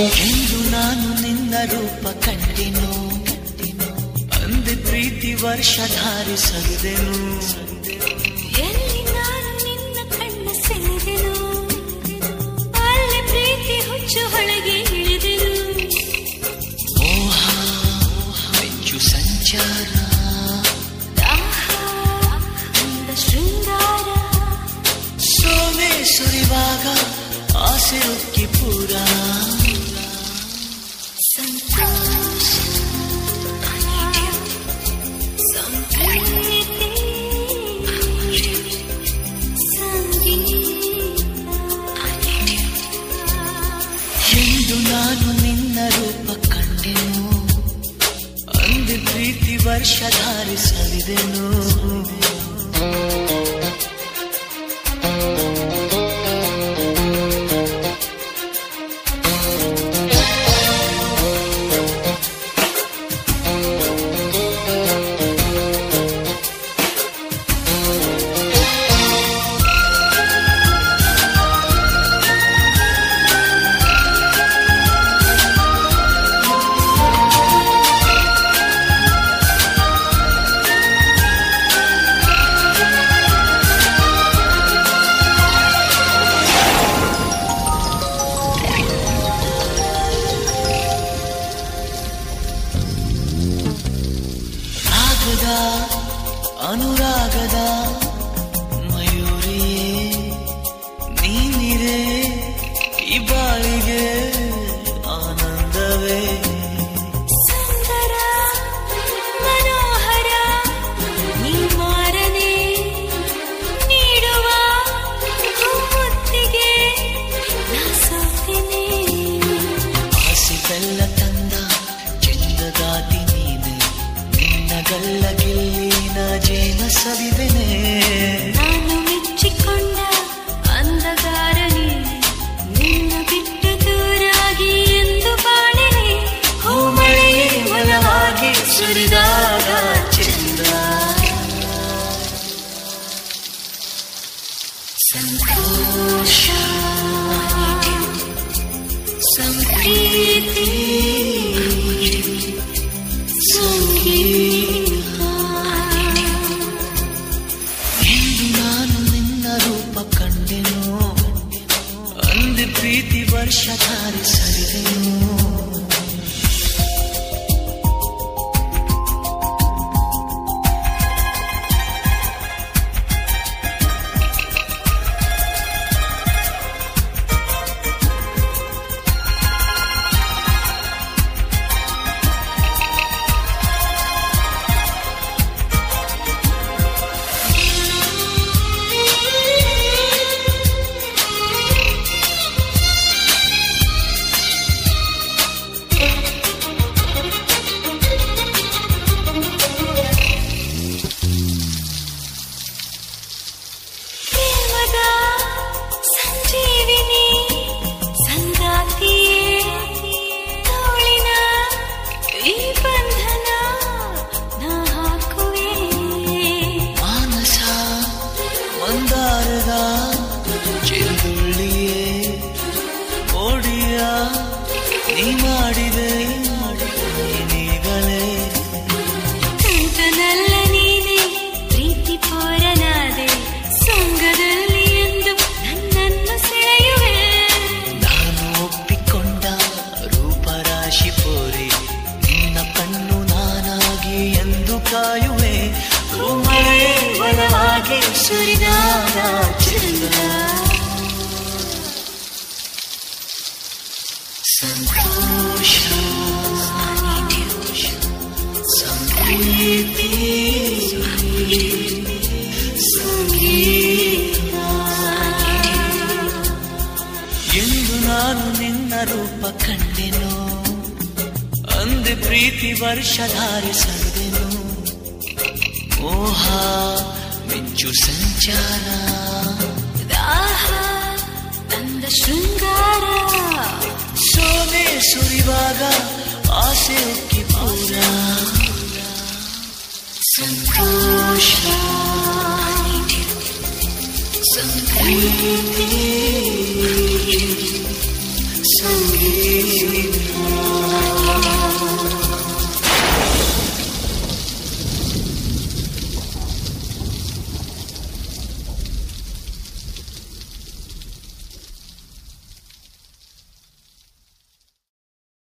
ಎಂದು ನಾನು ನಿನ್ನ ರೂಪ ಕಂಡೆನು ಅಂದು ಪ್ರೀತಿ ವರ್ಷ ಧಾರಿಸಲಿದೆನು ಎಲ್ಲಿ ನಾನು ನಿನ್ನ ಕಣ್ಣ ಸೆಳೆದೆನು ಅಲ್ಲಿ ಪ್ರೀತಿ ಹುಚ್ಚು ಹೊಳಗೆ ಇಳಿದೆನು ಮೋಹ ಮೆಚ್ಚು ಸಂಚಾರ ದಾಹ ಅಂದ ಶೃಂಗಾರ ಸೋಮೆ ಸುರಿವಾಗ ಆಸೆ ಉಕ್ಕಿ ಪೂರ ಸಂತೋಷ ಸಂಪ್ರೀತಿ ಸಂಗೀತ ಎಂದು ನಾನು ನಿನ್ನ ರೂಪ ಕಂಡೆನು ಅಂದು ಪ್ರೀತಿ ವರ್ಷ ಧಾರಿಸಲಿದೆನು ರಾಗದ ಅನುರಾಗದ ಮಯೂರಿಯೇ ನೀನಿರೆ ಈ ಬಾಳಿಗೆ ಆನಂದವೇ ಸುಂದರ ಮನೋಹರ ನೀಮಾರನೆ ನೀಡುವ ಮುತ್ತಿಗೆ ನಾ ಸೋತೆನೆ ಆಸೆ ಬೆಲ್ಲ ತಂದ ಚೆಂದದಾತಿ ನೀನೆ ನಿನ್ನ ಗಲ್ಲ ಗಿಲ್ಲಿನ ಜೇನ ಸವಿದೆನೆ ನಾನು ಮೆಚ್ಚಿಕೊಂಡ ಅಂದಗಾರ ನೀನೆ ನಿನ್ನ ಬಿಟ್ಟು ದೂರಾಗಿ ಎಂದು ಬಾಳಿನೆ ಹೂಮಳೆಯೇ ಒಲವಾಗಿ ಸುರಿದಾಗ ಚೆಂದ ಸಂತೋಷ ಸಂಪ್ರೀತಿ ಎಂದು ನಾನು ನಿನ್ನ ರೂಪ ಕಂಡೆನು ಅಂದು ಪ್ರೀತಿ ವರ್ಷ ಧಾರಿಸಲಿದೆನು ಪ್ರೇಮದ ಸಂಜೀವಿನಿ ಸಂಗಾತಿಯೇ ತೋಳಿನ ಈ ಬಂಧನ ನಾ ಹಾಕುವೆ ಮಾನಸ ಮಂದಾರದ ಚೆಂದುಳ್ಳಿಯೇ ಓಡಿಯ ನೀ ಮಾಡಿದೆ ನೀನೀಗಲೇ ತುಂಟನಲ್ಲ ನೀನೆ ಪ್ರೀತಿ ಪೋರನಾದೆ ಸಂಗದಲ್ಲಿ ಎಂದು ನನ್ನನ್ನು ಸೆಳೆಯುವೆ ನಾನು ಒಪ್ಪಿಕೊಂಡ ರೂಪರಾಶಿ ಪೋರಿ ನಿನ್ನ ಕಣ್ಣು ನಾನಾಗಿ ಎಂದು ಕಾಯುವೆ ಮಳೆ ಬಲವಾಗಿ ಸುರಿದಾಗ ಚೆಲ್ಲ ಸಂತೋಷ ಸಂಪ್ರೀತಿ ಎಂದು ನಾನು ನಿನ್ನ ರೂಪ ಕಂಡೆನು ಅಂದು ಪ್ರೀತಿ ವರ್ಷ ಧಾರಿಸಲಿದೆನು ಮೋಹ ಮಿಂಚು ಸಂಚಾರ ದಾಹ ತಂದ ಶೃಂಗಾರ ಸೋನೆ ಸುರಿವಾಗ ಆಸೆ ಉಕ್ಕಿ ಪೂರ ಸಂತೋಷ ಸಂಪ್ರೀತಿ